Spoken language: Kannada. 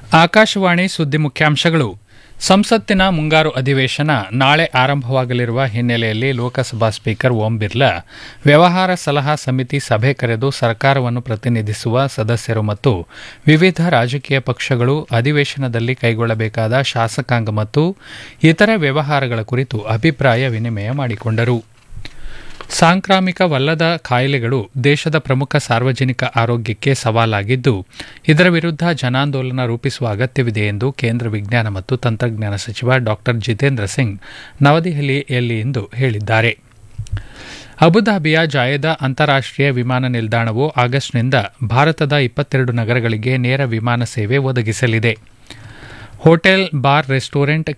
ಆಕಾಶವಾಣಿ ಸುದ್ದಿ ಮುಖ್ಯಾಂಶಗಳು ಸಂಸತ್ತಿನ ಮುಂಗಾರು ಅಧಿವೇಶನ ನಾಳೆ ಆರಂಭವಾಗಲಿರುವ ಹಿನ್ನೆಲೆಯಲ್ಲಿ ಲೋಕಸಭಾ ಸ್ಪೀಕರ್ ಓಂ ಬಿರ್ಲಾ ವ್ಯವಹಾರ ಸಲಹಾ ಸಮಿತಿ ಸಭೆ ಕರೆದು ಸರ್ಕಾರವನ್ನು ಪ್ರತಿನಿಧಿಸುವ ಸದಸ್ಯರು ಮತ್ತು ವಿವಿಧ ರಾಜಕೀಯ ಪಕ್ಷಗಳು ಅಧಿವೇಶನದಲ್ಲಿ ಕೈಗೊಳ್ಳಬೇಕಾದ ಶಾಸಕಾಂಗ ಮತ್ತು ಇತರೆ ವ್ಯವಹಾರಗಳ ಕುರಿತು ಅಭಿಪ್ರಾಯ ವಿನಿಮಯ ಮಾಡಿಕೊಂಡರು ಸಾಂಕ್ರಾಮಿಕವಲ್ಲದ ಕಾಯಿಲೆಗಳು ದೇಶದ ಪ್ರಮುಖ ಸಾರ್ವಜನಿಕ ಆರೋಗ್ಯಕ್ಕೆ ಸವಾಲಾಗಿದ್ದು ಇದರ ವಿರುದ್ಧ ಜನಾಂದೋಲನ ರೂಪಿಸುವ ಅಗತ್ಯವಿದೆ ಎಂದು ಕೇಂದ್ರ ವಿಜ್ಞಾನ ಮತ್ತು ತಂತ್ರಜ್ಞಾನ ಸಚಿವ ಡಾ ಜಿತೇಂದ್ರ ಸಿಂಗ್ ನವದೆಹಲಿಯಲ್ಲಿ ಇಂದು ಹೇಳಿದ್ದಾರೆ ಅಬುಧಾಬಿಯ ಜಾಯದ ಅಂತಾರಾಷ್ಟೀಯ ವಿಮಾನ ನಿಲ್ದಾಣವು ಆಗಸ್ಟ್ನಿಂದ ಭಾರತದ ಇಪ್ಪತ್ತೆರಡು ನಗರಗಳಿಗೆ ನೇರ ವಿಮಾನ ಸೇವೆ ಒದಗಿಸಲಿದೆ ಹೋಟೆಲ್ ಬಾರ್ ರೆಸ್ಟೋರೆಂಟ್